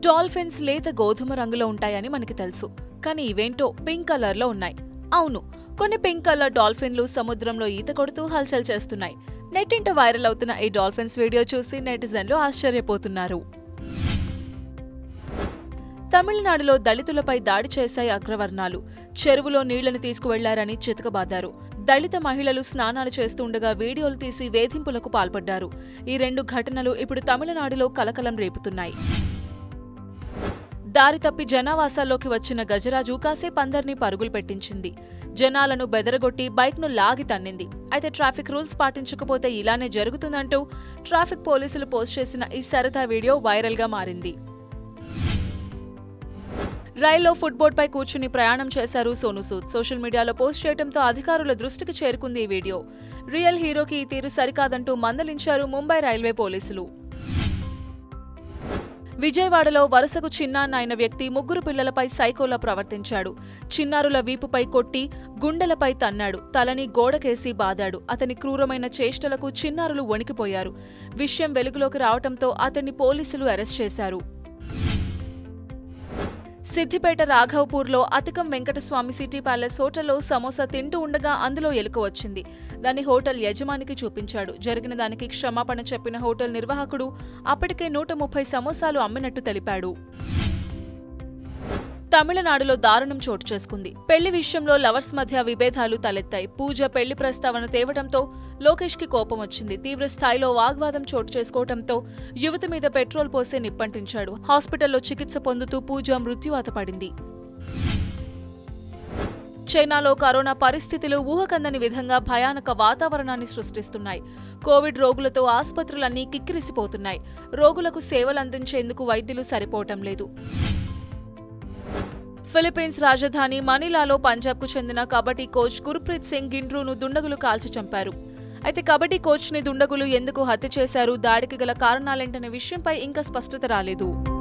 dolphins లేత గోధుమ రంగులో ఉంటాయని మనకి తెలుసు కానీ ఇవేంటో పింక్ కలర్ లో ఉన్నాయి అవును కొన్ని పింక్ కలర్ డాల్ఫిన్లు సముద్రంలో ఈత కొడుతూ హల్చల్ చేస్తున్నాయి నెట్టింట వైరల్ అవుతున్న ఈ డాల్ఫిన్స్ వీడియో చూసి నెటిజన్లు ఆశ్చర్యపోతున్నారు తమిళనాడులో దళితులపై దాడి చేశాయి అగ్రవర్ణాలు చెరువులో నీళ్లను తీసుకువెళ్లారని చితకబాదారు దళిత మహిళలు స్నానాలు చేస్తుండగా వీడియోలు తీసి వేధింపులకు పాల్పడ్డారు ఈ రెండు ఘటనలు ఇప్పుడు తమిళనాడులో కలకలం రేపుతున్నాయి దారి తప్పి జనావాసాల్లోకి వచ్చిన గజరాజు కాసేపు అందరినీ పరుగులు పెట్టించింది జనాలను బెదరగొట్టి బైక్ను లాగి తన్నింది అయితే ట్రాఫిక్ రూల్స్ పాటించకపోతే ఇలానే జరుగుతుందంటూ ట్రాఫిక్ పోలీసులు పోస్ట్ చేసిన ఈ సరదా వీడియో వైరల్గా మారింది రైల్లో ఫుట్బోర్డ్ పై కూర్చుని ప్రయాణం చేశారు సోను సూద్ సోషల్ మీడియాలో పోస్ట్ చేయడంతో అధికారుల దృష్టికి చేరుకుంది ఈ వీడియో రియల్ హీరోకి ఈ తీరు సరికాదంటూ మందలించారు ముంబై రైల్వే పోలీసులు విజయవాడలో వరుసకు చిన్నాన్న అయిన వ్యక్తి ముగ్గురు పిల్లలపై సైకోలా ప్రవర్తించాడు చిన్నారుల వీపుపై కొట్టి గుండెలపై తన్నాడు తలని గోడకేసి బాదాడు అతని క్రూరమైన చేష్టలకు చిన్నారులు వణికిపోయారు విషయం వెలుగులోకి రావటంతో అతన్ని పోలీసులు అరెస్ట్ చేశారు సిద్దిపేట రాఘవపూర్లో అతికం వెంకటస్వామి సిటీ ప్యాలెస్ హోటల్లో సమోసా తింటూ ఉండగా అందులో ఎలుక వచ్చింది దాన్ని హోటల్ యజమానికి చూపించాడు జరిగిన దానికి క్షమాపణ చెప్పిన హోటల్ నిర్వాహకుడు అప్పటికే నూట ముప్పై సమోసాలు అమ్మినట్టు తెలిపాడు తమిళనాడులో దారుణం చోటు చేసుకుంది పెళ్లి విషయంలో లవర్స్ మధ్య విభేదాలు తలెత్తాయి పూజ పెళ్లి ప్రస్తావన తేవడంతో లోకేష్ కి కోపం వచ్చింది తీవ్ర స్థాయిలో వాగ్వాదం చోటు చేసుకోవడంతో యువతి మీద పెట్రోల్ పోసి నిప్పంటించాడు హాస్పిటల్లో చికిత్స పొందుతూ పూజ మృత్యువాత పడింది చైనాలో కరోనా పరిస్థితులు ఊహకందని విధంగా భయానక వాతావరణాన్ని సృష్టిస్తున్నాయి కోవిడ్ రోగులతో ఆసుపత్రులన్నీ కిక్కిరిసిపోతున్నాయి రోగులకు సేవలు అందించేందుకు వైద్యులు సరిపోవటం లేదు ఫిలిప్పీన్స్ రాజధాని మనీలాలో పంజాబ్కు చెందిన కబడ్డీ కోచ్ గుర్ప్రీత్ సింగ్ గిండ్రూను దుండగులు కాల్చి చంపారు అయితే కబడ్డీ కోచ్ని దుండగులు ఎందుకు హత్య చేశారు దాడికి గల కారణాలేంటనే విషయంపై ఇంకా స్పష్టత రాలేదు